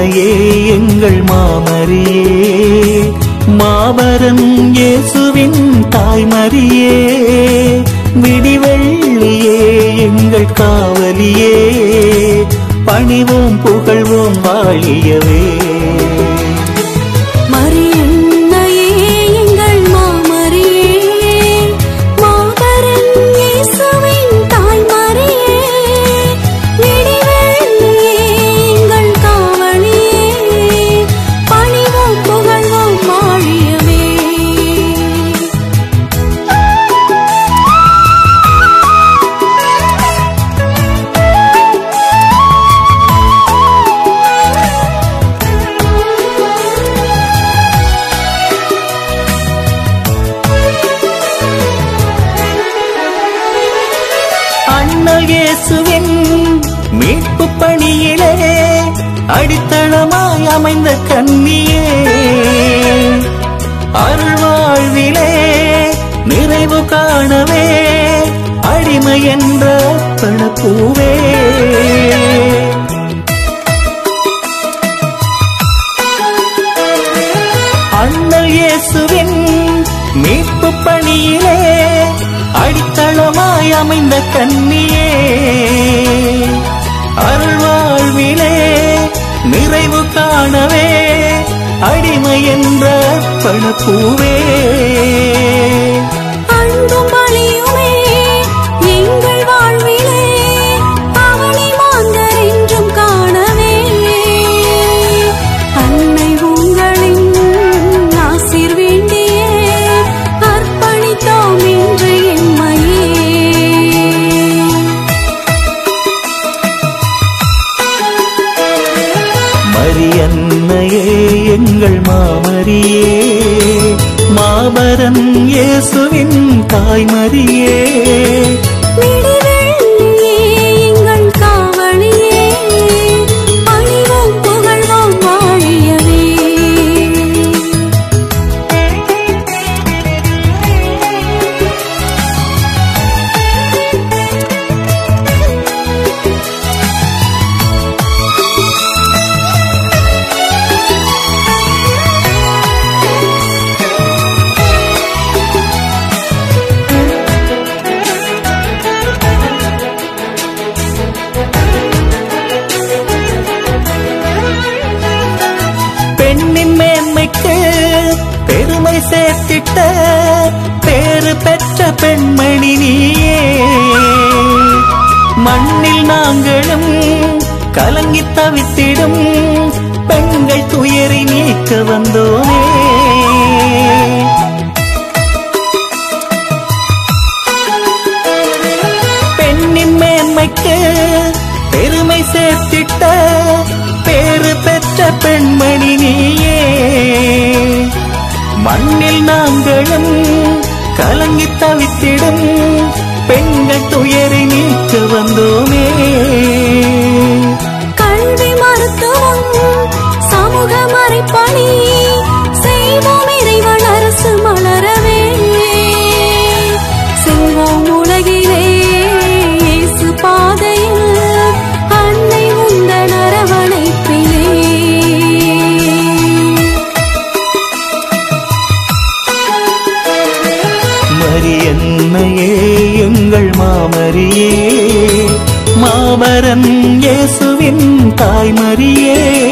அன்னையே எங்கள் மாமரியே மாபரன் இயேசுவின் தாய்மரியே விடிவெள்ளியே எங்கள் காவலியே பணிவோம் புகழ்வோம் வாழியவே மரியன்னையே எங்கள் மாமரியே மாபரன் இயேசுவின் தாய்மரியே விடிவெள்ளியே எங்கள் காவலியே பணிவோம் புகழ்வோம் வாழியவே அண்ணல் இயேசுவின் மீட்பு பணியிலே அடித்தளமாய் அமைந்த கன்னியே அருள் வாழ்விலே நிறைவு காணவே அடிமை என்ற பணப்பூவே அண்ணல் இயேசுவின் மீட்பு பணியிலே அடித்தளமாய் அமைந்த கன்னியே அருள் வாழ்விலே நிறைவு காணவே அடிமை என்ற பணப்பூவே அன்பும் பலியுமே எங்கள் வாழ்விலே அவனை மாந்தர் என்றும் காணவே அன்னை உங்களின் ஆசிர் வேண்டியே அர்ப்பணித்தோம் இன்று எம்மையே மரியன்னையே எங்கள் மாமரியே மாபரன் இயேசுவின் தாய்மரியே விடிவெள்ளியே எங்கள் காவலியே பணிவோம் புகழ்வோம் வாழியவே பெண்ணின் மேன்மைக்கு பெருமை சேர்த்திட்ட பேறு பெற்ற பெண்மணி நீயே மண்ணில் நாங்களும் கலங்கி தவித்திடும் பெண்கள் துயரை நீக்க வந்தோமே பெண்ணின் மேன்மைக்கு பெருமை சேர்த்திட்ட பேறு பெற்ற பெண்மணி நீயே மண்ணில் நாங்களும் கலங்கி தவித்திடும் பெண்கள் துயரை நீக்க வந்தோமே கல்வி மருத்துவம் சமூக மறைப்பணி செய்வோம் இறைவன் அரசு மலரவே செல்வோம் உலகிலே இயேசு பாதையில் அன்னை உந்தன் அரவணைப்பிலே மரியன்னையே எங்கள் மாமரியே மாபரன் இயேசுவின் தாய்மரியே